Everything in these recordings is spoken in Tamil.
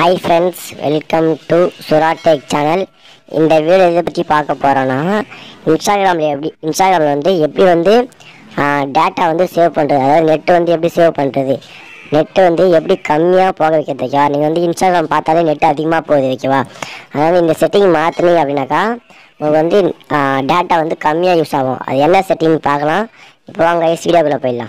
hi friends welcome to Sura tech channel இந்த வீடியோ இதை பற்றி பார்க்க போகிறோன்னா இன்ஸ்டாகிராமில் எப்படி இன்ஸ்டாகிராமில் வந்து எப்படி வந்து டேட்டா வந்து சேவ் பண்ணுறது அதாவது நெட் வந்து எப்படி சேவ் பண்ணுறது நெட்டு வந்து எப்படி கம்மியாக போக வைக்கிறது ஓகேவா நீங்கள் வந்து இன்ஸ்டாகிராம் பார்த்தாலே நெட் அதிகமாக போகுது ஓகேவா அதனால் இந்த செட்டிங் மாற்றினீங்க அப்படின்னாக்கா உங்களுக்கு வந்து டேட்டா வந்து கம்மியாக யூஸ் ஆகும் அது என்ன செட்டிங் பார்க்கலாம் இப்போ வாங்க வீடியோக்குள்ளே போயிடலாம்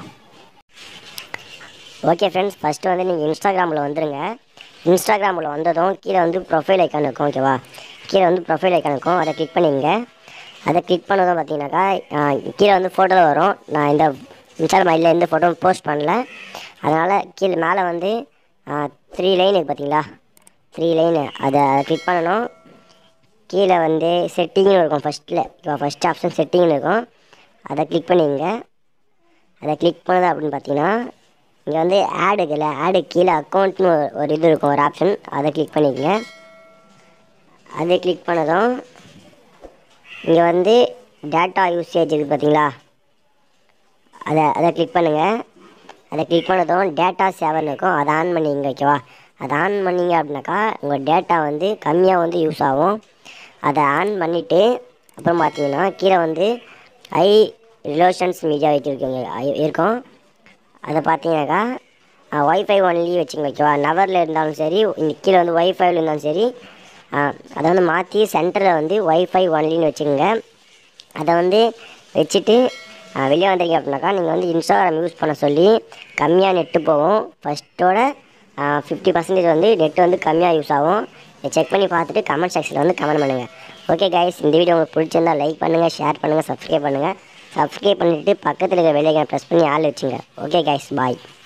ஓகே ஃப்ரெண்ட்ஸ் ஃபஸ்ட்டு வந்து நீங்கள் இன்ஸ்டாகிராமில் வந்துடுங்க இன்ஸ்டாகிராமில் வந்ததும் கீழே வந்து ப்ரொஃபைல் ஐக்கான் இருக்கும் ஓகேவா கீழே வந்து ப்ரொஃபைல் ஐக்கான் இருக்கும் அதை கிளிக் பண்ணிங்க அதை கிளிக் பண்ணதும் பார்த்தீங்கன்னாக்கா ஆஹ், கீழே வந்து ஃபோட்டோ வரும் நான் இந்த இன்ஸ்டாகிராம் ஐடியில் எந்த ஃபோட்டோவும் போஸ்ட் பண்ணல அதனால் கீழே மேலே வந்து த்ரீ லைன் இருக்குது பார்த்தீங்களா த்ரீ லைனு அதை கிளிக் பண்ணணும் கீழே வந்து செட்டிங்னு இருக்கும் ஃபஸ்ட்டில் இப்போ ஃபஸ்ட் ஆப்ஷன் செட்டிங்னு இருக்கும் அதை கிளிக் பண்ணிங்க அதை கிளிக் பண்ணது அப்படின்னு பார்த்தீங்கன்னா இங்கே வந்து ஆடு இருக்குல்ல ஆடு கீழே அக்கௌண்ட்னு ஒரு- ஒரு இது இருக்கும் ஒரு ஆப்ஷன் அதை கிளிக் பண்ணிக்கங்க அதை கிளிக் பண்ணதும் இங்கே வந்து டேட்டா யூசேஜ் இருக்குது பார்த்தீங்களா அதை அதை கிளிக் பண்ணுங்கள் அதை கிளிக் பண்ணதும் டேட்டா சேவர்னு இருக்கும் அதை ஆன் பண்ணிங்க ஓகேவா அதை ஆன் பண்ணீங்க அப்படின்னாக்கா உங்கள் டேட்டா வந்து கம்மியாக வந்து யூஸ் ஆகும் அதை ஆன் பண்ணிவிட்டு அப்புறம் பார்த்தீங்கன்னா கீழே வந்து ஐ ரிலேஷன்ஸ் மீடியா வச்சுருக்கீங்க இருக்கும் அதை பார்த்தீங்கன்னாக்கா ஒய்ஃபை ஒன்லி வச்சுங்க ஓகேவா நவரில் இருந்தாலும் சரி இந்த கீழே வந்து ஒய்ஃபைல இருந்தாலும் சரி ஆ, அதை வந்து மாற்றி சென்டரில் வந்து ஒய்ஃபை ஒன்லின்னு வச்சுக்கோங்க அதை வந்து வச்சுட்டு ஆ, வெளியே வந்தீங்க அப்படின்னாக்கா நீங்கள் வந்து இன்ஸ்டாகிராம் யூஸ் பண்ண சொல்லி கம்மியாக நெட்டு போகும் ஃபஸ்ட்டோட ஃபிஃப்டி பர்சன்டேஜ் வந்து நெட்டு வந்து கம்மியாக யூஸ் ஆகும் செக் பண்ணி பார்த்துட்டு கமெண்ட் செக்ஷனில் வந்து கமெண்ட் பண்ணுங்கள் ஓகே கைஸ் இந்த வீடியோ உங்களுக்கு பிடிச்சிருந்தா லைக் பண்ணுங்கள் ஷேர் பண்ணுங்கள் சப்ஸ்கிரைப் பண்ணுங்கள் சப்ஸ்கிரைப் பண்ணிவிட்டு பக்கத்தில் இருக்கிற வெளியே ப்ரெஸ் பண்ணி ஆள் வச்சுங்க ஓகே கைஸ் பாய்